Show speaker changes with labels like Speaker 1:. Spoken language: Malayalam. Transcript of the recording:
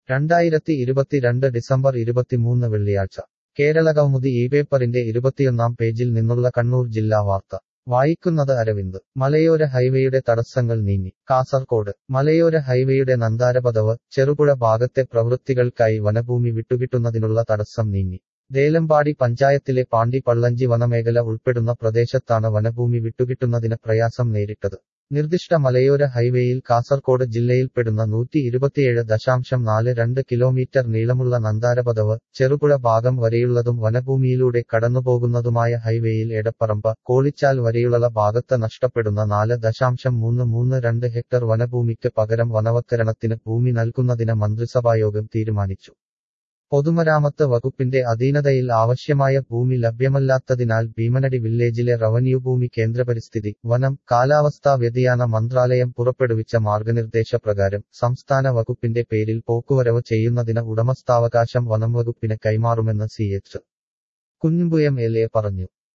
Speaker 1: രണ്ടായിരത്തി ഇരുപത്തിരണ്ട് ഡിസംബർ ഇരുപത്തിമൂന്ന് വെള്ളിയാഴ്ച കേരളകൗമുദി ഈ പേപ്പറിന്റെ ഇരുപത്തിയൊന്നാം പേജിൽ നിന്നുള്ള കണ്ണൂർ ജില്ലാ വാർത്ത വായിക്കുന്നത് അരവിന്ദ് മലയോര ഹൈവേയുടെ തടസ്സങ്ങൾ നീങ്ങി കാസർകോട് മലയോര ഹൈവേയുടെ നന്ദാരപദവ് ചെറുപുഴ ഭാഗത്തെ പ്രവൃത്തികൾക്കായി വനഭൂമി വിട്ടുകിട്ടുന്നതിനുള്ള തടസ്സം നീങ്ങി ദേലമ്പാടി പഞ്ചായത്തിലെ പാണ്ടി പള്ളഞ്ചി വനമേഖല ഉൾപ്പെടുന്ന പ്രദേശത്താണ് വനഭൂമി വിട്ടുകിട്ടുന്നതിന് പ്രയാസം നേരിട്ടത് നിർദ്ദിഷ്ട മലയോര ഹൈവേയിൽ കാസർകോട് ജില്ലയിൽപ്പെടുന്ന നൂറ്റി ഇരുപത്തിയേഴ് ദശാംശം നാല് രണ്ട് കിലോമീറ്റർ നീളമുള്ള നന്ദാരപദവ് ചെറുപുഴ ഭാഗം വരെയുള്ളതും വനഭൂമിയിലൂടെ കടന്നുപോകുന്നതുമായ ഹൈവേയിൽ എടപ്പറമ്പ കോളിച്ചാൽ വരെയുള്ള ഭാഗത്ത് നഷ്ടപ്പെടുന്ന നാല് ദശാംശം മൂന്ന് മൂന്ന് രണ്ട് ഹെക്ടർ വനഭൂമിക്ക് പകരം വനവത്കരണത്തിന് ഭൂമി നൽകുന്നതിന് മന്ത്രിസഭായോഗം തീരുമാനിച്ചു പൊതുമരാമത്ത് വകുപ്പിന്റെ അധീനതയിൽ ആവശ്യമായ ഭൂമി ലഭ്യമല്ലാത്തതിനാൽ ഭീമനടി വില്ലേജിലെ റവന്യൂ ഭൂമി കേന്ദ്രപരിസ്ഥിതി വനം കാലാവസ്ഥാ വ്യതിയാന മന്ത്രാലയം പുറപ്പെടുവിച്ച മാർഗനിർദ്ദേശപ്രകാരം സംസ്ഥാന വകുപ്പിന്റെ പേരിൽ പോക്കുവരവ് ചെയ്യുന്നതിന് ഉടമസ്ഥാവകാശം വനം വകുപ്പിന് കൈമാറുമെന്ന് സി എച്ച് കുഞ്ഞുമ്പുയം എൽ എ പറഞ്ഞു